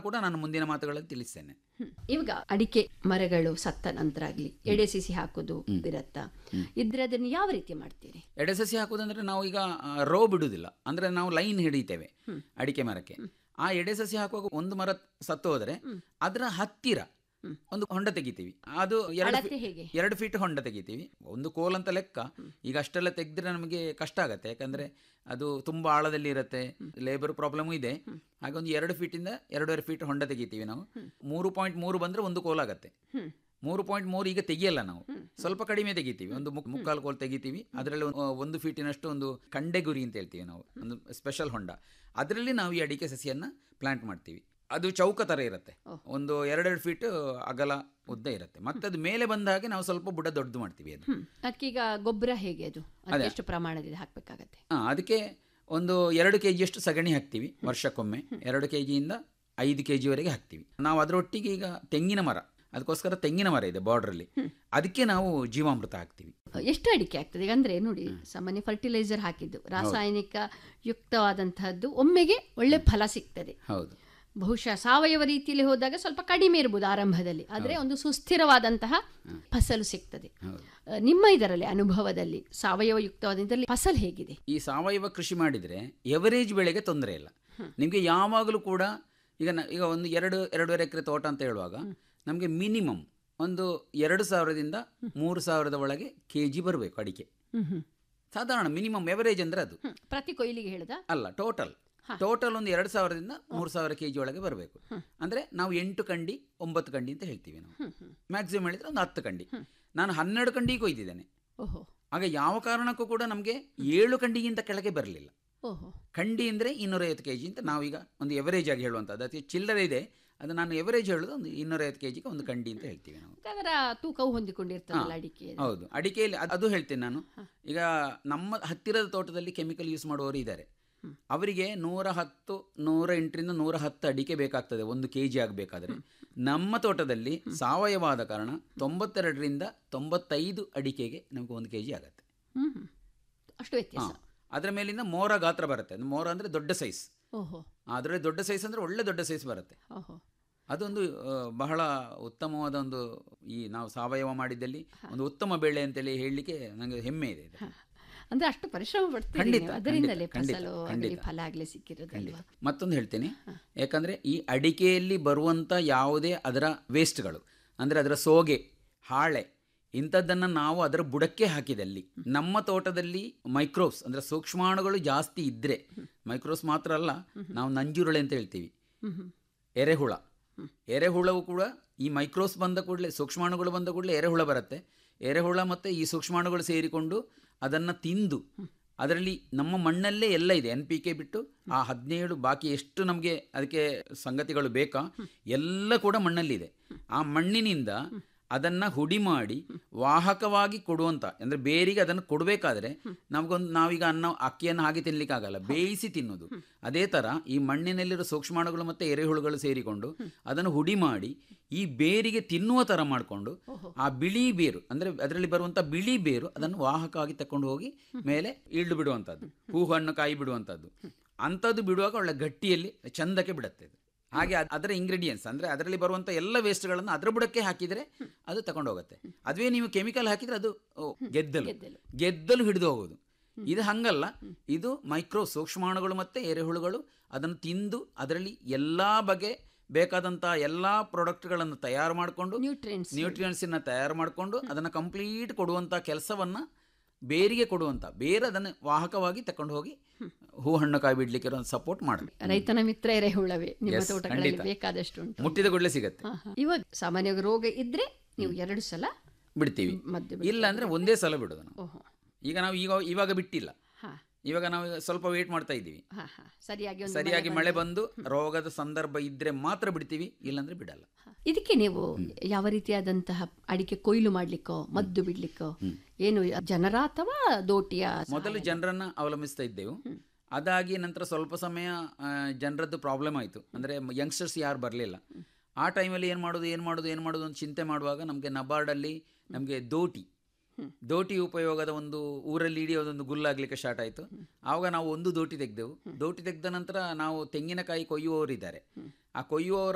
ಕೂಡ ನಾನು ಮುಂದಿನ ಮಾತುಗಳಲ್ಲಿ ತಿಳಿಸ್ತೇನೆ ಹ್ಮ್. ಇವಾಗ ಅಡಿಕೆ ಮರಗಳು ಸತ್ತ ನಂತರ ಆಗ್ಲಿ ಎಡೆ ಸಿಸಿ ಹಾಕೋದು ಇರತ್ತಾ ಇದ್ರೆ ಅದನ್ನು ಯಾವ ರೀತಿ ಮಾಡ್ತೀರಿ ಎಡೆ ಸಸಿ ಹಾಕುವುದಂದ್ರೆ ನಾವು ಈಗ ಆ, ರೋ ಬಿಡುವುದಿಲ್ಲ ಅಂದ್ರೆ ನಾವು ಲೈನ್ ಹಿಡಿತೇವೆ ಅಡಿಕೆ ಮರಕ್ಕೆ ಆ ಎಡೆ ಸಸಿ ಹಾಕುವಾಗ ಒಂದು ಮರ ಸತ್ತು ಹೋದರೆ ಅದರ ಹತ್ತಿರ ಒಂದು ಹೊಂಡ ತೆಗಿತೀವಿ ಅದು ಎರಡು ಅಳತೆ ಫೀ- ಹೇಗೆ? ಎರಡು ಫೀಟ್ ಹೊಂಡ ತೆಗಿತೀವಿ ಒಂದು ಕೋಲ್ ಅಂತ ಲೆಕ್ಕ ಈಗ ಅಷ್ಟೆಲ್ಲ ತೆಗೆದ್ರೆ ನಮಗೆ ಕಷ್ಟ ಆಗತ್ತೆ ಯಾಕಂದ್ರೆ ಅದು ತುಂಬಾ ಆಳದಲ್ಲಿ ಇರುತ್ತೆ ಲೇಬರ್ ಪ್ರಾಬ್ಲಮ್ ಇದೆ ಹಾಗೆ ಒಂದು ಎರಡು ಫೀಟಿಂದ ಎರಡೂವರೆ ಫೀಟ್ ಹೊಂಡ ತೆಗಿತೀವಿ ನಾವು ಮೂರು ಪಾಯಿಂಟ್ ಮೂರು ಬಂದ್ರೆ ಒಂದು ಕೋಲ್ ಆಗತ್ತೆ ಹ್ಮ್. ಮೂರು ಪಾಯಿಂಟ್ ಮೂರು ಈಗ ತೆಗಿಯಲ್ಲ ನಾವು ಸ್ವಲ್ಪ ಕಡಿಮೆ ತೆಗಿತೀವಿ ಒಂದು ಮುಕ್- ಮುಕ್ಕಾಲು ಕೋಲ್ ತೆಗಿತೀವಿ ಅದರಲ್ಲಿ ಒಂದು- ಒಂದು ಫೀಟಿನಷ್ಟು ಒಂದು ಕಂಡೆಗುರಿ ಅಂತ ಹೇಳ್ತೀವಿ ನಾವು ಒಂದು ಸ್ಪೆಷಲ್ ಹೊಂಡ ಅದರಲ್ಲಿ ನಾವು ಈ ಅಡಿಕೆ ಸಸಿಯನ್ನ ಪ್ಲಾಂಟ್ ಮಾಡ್ತೀವಿ ಅದು ಚೌಕ ತರ ಇರುತ್ತೆ ಒಂದು ಎರಡೆರಡು ಫೀಟ್ ಅಗಲ ಉದ್ದ ಇರುತ್ತೆ ಮತ್ತೆ ಅದು ಮೇಲೆ ಬಂದ ಹಾಗೆ ನಾವು ಸ್ವಲ್ಪ ಬುಡ ದೊಡ್ಡದು ಮಾಡ್ತೀವಿ ಅದು ಹ್ಮ್ ಅದಕ್ಕೀಗ ಗೊಬ್ಬರ ಹೇಗೆ ಅದು ಅದಕ್ಕೆ ಎಷ್ಟು ಪ್ರಮಾಣದಲ್ಲಿ ಹಾಕ್ಬೇಕಾಗತ್ತೆ ಹಾ, ಅದಕ್ಕೆ ಒಂದು ಎರಡು ಕೆ ಜಿಯಷ್ಟು ಸಗಣಿ ಹಾಕ್ತೀವಿ ವರ್ಷಕ್ಕೊಮ್ಮೆ ಎರಡು ಕೆ ಜಿಯಿಂದ ಐದು ಕೆ ಜಿವರೆಗೆ ಹಾಕ್ತೀವಿ ನಾವು ಅದರೊಟ್ಟಿಗೆ ಈಗ ತೆಂಗಿನ ಮರ ಅದಕ್ಕೋಸ್ಕರ ತೆಂಗಿನ ಮರ ಇದೆ ಬಾರ್ಡ್ರಲ್ಲಿ ಅದಕ್ಕೆ ನಾವು ಜೀವಾಮೃತ ಹಾಕ್ತೀವಿ ಎಷ್ಟು ಅಡಿಕೆ ಆಗ್ತದೆ ಈಗ ಅಂದ್ರೆ ನೋಡಿ ಸಾಮಾನ್ಯ ಫರ್ಟಿಲೈಸರ್ ಹಾಕಿದ್ದು ರಾಸಾಯನಿಕ ಯುಕ್ತವಾದಂತಹದ್ದು ಒಮ್ಮೆಗೆ ಒಳ್ಳೆ ಫಲ ಸಿಗ್ತದೆ ಹೌದು ಬಹುಶಃ ಸಾವಯವ ರೀತಿಯಲ್ಲಿ ಹೋದಾಗ ಸ್ವಲ್ಪ ಕಡಿಮೆ ಇರ್ಬೋದು ಆರಂಭದಲ್ಲಿ ಆದರೆ ಒಂದು ಸುಸ್ಥಿರವಾದಂತಹ ಫಸಲು ಸಿಗ್ತದೆ ಹೌದು. ಆ, ನಿಮ್ಮ ಇದರಲ್ಲಿ ಅನುಭವದಲ್ಲಿ ಸಾವಯವ ಯುಕ್ತವಾದ ಇದರಲ್ಲಿ ಫಸಲ್ ಹೇಗಿದೆ ಈ ಸಾವಯವ ಕೃಷಿ ಮಾಡಿದರೆ ಎವರೇಜ್ ಬೆಳೆಗೆ ತೊಂದರೆ ಇಲ್ಲ ನಿಮಗೆ ಯಾವಾಗಲೂ ಕೂಡ ಈಗ ನ- ಈಗ ಒಂದು ಎರಡು ಎರಡೂವರೆ ಎಕರೆ ತೋಟ ಅಂತ ಹೇಳುವಾಗ ನಮಗೆ ಮಿನಿಮಮ್ ಒಂದು ಎರಡು ಸಾವಿರದಿಂದ ಮೂರು ಸಾವಿರದ ಒಳಗೆ ಕೆ ಜಿ ಬರಬೇಕು ಅಡಿಕೆ ಹ್ಮ್ ಹ್ಮ್ ಸಾಧಾರಣ ಮಿನಿಮಮ್ ಎವರೇಜ್ ಅಂದ್ರೆ ಅದು ಹ್ಮ್. ಪ್ರತಿ ಕೊಯ್ಲಿಗೆ ಹೇಳ್ದ ಅಲ್ಲ ಟೋಟಲ್ ಟೋಟಲ್ ಒಂದು ಎರಡು ಸಾವಿರದಿಂದ ಮೂರು ಸಾವಿರ ಕೆ ಜಿ ಒಳಗೆ ಬರಬೇಕು ಅಂದರೆ ನಾವು ಎಂಟು ಕಂಡಿ ಒಂಬತ್ತು ಕಂಡಿ ಅಂತ ಹೇಳ್ತೀವಿ ನಾವು ಮ್ಯಾಕ್ಸಿಮಮ್ ಹೇಳಿದ್ರೆ ಒಂದು ಹತ್ತು ಕಂಡಿ ನಾನು ಹನ್ನೆರಡು ಕಂಡಿಗೆ ಕೊಯ್ದಿದ್ದೇನೆ ಓಹೋ ಆಗ ಯಾವ ಕಾರಣಕ್ಕೂ ಕೂಡ ನಮಗೆ ಏಳು ಕಂಡಿಗಿಂತ ಕೆಳಗೆ ಬರಲಿಲ್ಲ ಓಹೋ ಕಂಡಿ ಅಂದರೆ ಇನ್ನೂರೈವತ್ತು ಕೆ ಜಿ ಅಂತ ನಾವೀಗ ಒಂದು ಎವರೇಜ್ ಆಗಿ ಹೇಳುವಂಥದ್ದು ಅದಕ್ಕೆ ಚಿಲ್ಲರೆ ಇದೆ ಅದು ನಾನು ಎವರೇಜ್ ಹೇಳೋದು ಒಂದು ಇನ್ನೂರೈವತ್ತು ಕೆ ಜಿಗೆ ಒಂದು ಕಂಡಿ ಅಂತ ಹೇಳ್ತೀವಿ ನಾವು ಅದರ ತೂಕವು ಹೊಂದಿಕೊಂಡಿರ್ತದಲ್ಲ ಅಡಿಕೆ ಹೌದು ಅಡಿಕೆಯಲ್ಲಿ ಅದ್- ಅದು ಹೇಳ್ತೇನೆ ನಾನು ಈಗ ನಮ್ಮ ಹತ್ತಿರದ ತೋಟದಲ್ಲಿ ಕೆಮಿಕಲ್ ಯೂಸ್ ಮಾಡುವವರು ಇದ್ದಾರೆ ಅವರಿಗೆ ನೂರ ಹತ್ತು ನೂರ ಎಂಟರಿಂದ ನೂರ ಹತ್ತು ಅಡಿಕೆ ಬೇಕಾಗ್ತದೆ ಒಂದು ಕೆ ಜಿ ಆಗಬೇಕಾದ್ರೆ ನಮ್ಮ ತೋಟದಲ್ಲಿ ಸಾವಯವ ಆದ ಕಾರಣ ತೊಂಬತ್ತೆರಡರಿಂದ ತೊಂಬತ್ತೈದು ಅಡಿಕೆಗೆ ನಮಗೆ ಒಂದು ಕೆ ಜಿ ಆಗುತ್ತೆ ಹ್ಮ್ ಹ್ಮ್. ಅಷ್ಟು ವ್ಯತ್ಯಾಸ ಅದರ ಮೇಲಿಂದ ಮೋರ ಗಾತ್ರ ಬರುತ್ತೆ ಅದು ಮೋರ ಅಂದರೆ ದೊಡ್ಡ ಸೈಜ್ ಓಹೋ ಅದರಲ್ಲಿ ದೊಡ್ಡ ಸೈಜ್ ಅಂದರೆ ಒಳ್ಳೆ ದೊಡ್ಡ ಸೈಜ್ ಬರುತ್ತೆ ಓಹೋ ಅದೊಂದು ಆ, ಬಹಳ ಉತ್ತಮವಾದ ಒಂದು ಈ ನಾವು ಸಾವಯವ ಮಾಡಿದ್ದಲ್ಲಿ ಒಂದು ಉತ್ತಮ ಬೆಳೆ ಅಂತೇಳಿ ಹೇಳಲಿಕ್ಕೆ ನನಗೆ ಹೆಮ್ಮೆ ಇದೆ ಇದು. ಅಂದ್ರೆ ಅಷ್ಟು ಪರಿಶ್ರಮ ಪಡ್ತೀರಿ ಖಂಡಿತ, ನೀವು. ಅದರಿಂದಲೇ ಖಂಡಿತ, ಫಸಲು ಖಂಡಿತ. ಆಗಲಿ ಫಲ ಆಗಲಿ ಸಿಕ್ಕಿರೋದಲ್ವಾ ಮತ್ತೊಂದು ಹೇಳ್ತೀನಿ ಯಾಕಂದರೆ ಈ ಅಡಿಕೆಯಲ್ಲಿ ಬರುವಂಥ ಯಾವುದೇ ಅದರ ವೇಸ್ಟ್ಗಳು ಅಂದರೆ ಅದರ ಸೋಗೆ ಹಾಳೆ ಇಂಥದ್ದನ್ನು ನಾವು ಅದರ ಬುಡಕ್ಕೆ ಹಾಕಿದಲ್ಲಿ ನಮ್ಮ ತೋಟದಲ್ಲಿ ಮೈಕ್ರೋಬ್ಸ್ ಅಂದರೆ ಸೂಕ್ಷ್ಮಾಣುಗಳು ಜಾಸ್ತಿ ಇದ್ದರೆ ಮೈಕ್ರೋಬ್ಸ್ ಮಾತ್ರ ಅಲ್ಲ ನಾವು ನಂಜುರುಳೆ ಅಂತ ಹೇಳ್ತೀವಿ ಹ್ಮ್ ಹ್ಮ್. ಎರೆಹುಳ ಎರೆಹುಳವು ಕೂಡ ಈ ಮೈಕ್ರೋಸ್ ಬಂದ ಕೂಡಲೇ ಸೂಕ್ಷ್ಮಾಣುಗಳು ಬಂದ ಕೂಡಲೇ ಎರೆಹುಳ ಬರುತ್ತೆ ಎರೆಹುಳ ಮತ್ತು ಈ ಸೂಕ್ಷ್ಮಾಣುಗಳು ಸೇರಿಕೊಂಡು ಅದನ್ನು ತಿಂದು ಅದರಲ್ಲಿ ನಮ್ಮ ಮಣ್ಣಲ್ಲೇ ಎಲ್ಲ ಇದೆ ಎನ್ ಪಿ ಕೆ ಬಿಟ್ಟು ಆ ಹದಿನೇಳು ಬಾಕಿ ಎಷ್ಟು ನಮಗೆ ಅದಕ್ಕೆ ಸಂಗತಿಗಳು ಬೇಕಾ ಎಲ್ಲ ಕೂಡ ಮಣ್ಣಲ್ಲಿದೆ ಆ ಮಣ್ಣಿನಿಂದ ಅದನ್ನು ಹುಡಿ ಮಾಡಿ ವಾಹಕವಾಗಿ ಕೊಡುವಂಥ ಅಂದರೆ ಬೇರಿಗೆ ಅದನ್ನು ಕೊಡಬೇಕಾದ್ರೆ ನಮಗೊಂದು ನಾವೀಗ ಅನ್ನ ಅಕ್ಕಿಯನ್ನು ಹಾಗೆ ತಿನ್ನಲಿಕ್ಕಾಗಲ್ಲ ಬೇಯಿಸಿ ತಿನ್ನೋದು ಅದೇ ಥರ ಈ ಮಣ್ಣಿನಲ್ಲಿರೋ ಸೂಕ್ಷ್ಮಾಣುಗಳು ಮತ್ತು ಎರೆಹುಳುಗಳು ಸೇರಿಕೊಂಡು ಅದನ್ನು ಹುಡಿ ಮಾಡಿ ಈ ಬೇರಿಗೆ ತಿನ್ನುವ ಥರ ಮಾಡಿಕೊಂಡು ಆ ಬಿಳಿ ಬೇರು ಅಂದರೆ ಅದರಲ್ಲಿ ಬರುವಂಥ ಬಿಳಿ ಬೇರು ಅದನ್ನು ವಾಹಕವಾಗಿ ತಕೊಂಡು ಹೋಗಿ ಮೇಲೆ ಇಳ್ದು ಬಿಡುವಂಥದ್ದು ಹೂ ಹಣ್ಣು ಕಾಯಿ ಬಿಡುವಂಥದ್ದು ಅಂಥದ್ದು ಬಿಡುವಾಗ ಒಳ್ಳೆ ಗಟ್ಟಿಯಲ್ಲಿ ಚಂದಕ್ಕೆ ಬಿಡುತ್ತೆ ಇದು ಹಾಗೆ ಅದ್- ಅದರ ಇಂಗ್ರೀಡಿಯೆಂಟ್ಸ್ ಅಂದರೆ ಅದರಲ್ಲಿ ಬರುವಂಥ ಎಲ್ಲ ವೇಸ್ಟ್ಗಳನ್ನು ಅದರ ಬುಡಕ್ಕೆ ಹಾಕಿದರೆ ಅದು ತಗೊಂಡು ಹೋಗುತ್ತೆ ಅದುವೇ ನೀವು ಕೆಮಿಕಲ್ ಹಾಕಿದರೆ ಅದು ಓ, ಗೆದ್ದಲು ಗೆದ್ದಲು. ಗೆದ್ದಲು ಹಿಡಿದು ಹೋಗೋದು ಇದು ಹಂಗಲ್ಲ ಇದು ಮೈಕ್ರೋ ಸೂಕ್ಷ್ಮಾಣುಗಳು ಮತ್ತು ಎರೆಹುಳುಗಳು ಅದನ್ನು ತಿಂದು ಅದರಲ್ಲಿ ಎಲ್ಲ ಬಗೆ ಬೇಕಾದಂಥ ಎಲ್ಲ ಪ್ರಾಡಕ್ಟ್ಗಳನ್ನು ತಯಾರು ಮಾಡಿಕೊಂಡು ನ್ಯೂಟ್ರಿಯೆಂಟ್ಸ್ ನ್ಯೂಟ್ರಿಯೆಂಟ್ಸನ್ನ ತಯಾರು ಮಾಡಿಕೊಂಡು ಅದನ್ನು ಕಂಪ್ಲೀಟ್ ಕೊಡುವಂಥ ಕೆಲಸವನ್ನು ಬೇರಿಗೆ ಕೊಡುವಂಥ ಬೇರೆ ಅದನ್ನು ವಾಹಕವಾಗಿ ತಕೊಂಡು ಹೋಗಿ ಹೂ ಹಣ್ಣು ಕಾಯಿ ಬಿಡ್ಲಿಕ್ಕೆ ಸಪೋರ್ಟ್ ಮಾಡಿ ರೈತನ ಮಿತ್ರ ಎರೆಹುಳವೇ ನಿಮ್ಮ Yes, ತೋಟಗಳಲ್ಲಿ ಖಂಡಿತ. ಬೇಕಾದಷ್ಟು ಉಂಟು ಮುಟ್ಟಿದ ಕೂಡಲೇ ಸಿಗತ್ತೆ ಹಾ, ಹಾ. ಇವಾಗ ಸಾಮಾನ್ಯವಾಗಿ ರೋಗ ಇದ್ರೆ ನೀವು ಎರಡು ಸಲ ಬಿಡ್ತೀವಿ ಮದ್ದು ಇಲ್ಲ ಅಂದ್ರೆ ಒಂದೇ ಸಲ ಬಿಡೋದು ನಾವು ಓಹೋ ಈಗ ನಾವು ಈಗ ಇವಾಗ ಬಿಟ್ಟಿಲ್ಲ ಹಾ ಇವಾಗ ನಾವು ಈಗ ಸ್ವಲ್ಪ ವೇಟ್ ಮಾಡ್ತಾ ಇದ್ದೀವಿ ಹಾ ಹಾ ಸರಿಯಾಗಿ ಒಂದು ಸರಿಯಾಗಿ ಮಳೆ ಬಂದು ರೋಗದ ಸಂದರ್ಭ ಇದ್ರೆ ಮಾತ್ರ ಬಿಡ್ತೀವಿ ಇಲ್ಲಾಂದ್ರೆ ಬಿಡಲ್ಲ ಹಾ. ಇದಕ್ಕೆ ನೀವು ಯಾವ ರೀತಿಯಾದಂತಹ ಅಡಿಕೆ ಕೊಯ್ಲು ಮಾಡ್ಲಿಕ್ಕೋ ಮದ್ದು ಬಿಡ್ಲಿಕ್ಕೋ ಏನು ಜನರ ಅಥವಾ ದೋಟಿಯ ಮೊದಲು ಜನರನ್ನ ಅವಲಂಬಿಸ್ತಾ ಇದ್ದೆವು ಅದಾಗಿ ನಂತರ ಸ್ವಲ್ಪ ಸಮಯ ಆ, ಜನರದ್ದು ಪ್ರಾಬ್ಲಮ್ ಆಯಿತು ಅಂದರೆ ಯಂಗ್ಸ್ಟರ್ಸ್ ಯಾರು ಬರಲಿಲ್ಲ ಆ ಟೈಮಲ್ಲಿ ಏನು ಮಾಡೋದು ಏನು ಮಾಡೋದು ಏನು ಮಾಡೋದು ಅಂತ ಚಿಂತೆ ಮಾಡುವಾಗ ನಮಗೆ ನಬಾರ್ಡಲ್ಲಿ ನಮಗೆ ದೋಟಿ ದೋಟಿ ಉಪಯೋಗದ ಒಂದು ಊರಲ್ಲಿ ಇಡೀ ಅದೊಂದು ಗುಲ್ಲಾಗಲಿಕ್ಕೆ ಸ್ಟಾರ್ಟ್ ಆಯಿತು ಆವಾಗ ನಾವು ಒಂದು ದೋಟಿ ತೆಗೆದೆವು ದೋಟಿ ತೆಗೆದ ನಂತರ ನಾವು ತೆಂಗಿನಕಾಯಿ ಕೊಯ್ಯುವವರಿದ್ದಾರೆ ಆ ಕೊಯ್ಯುವವರ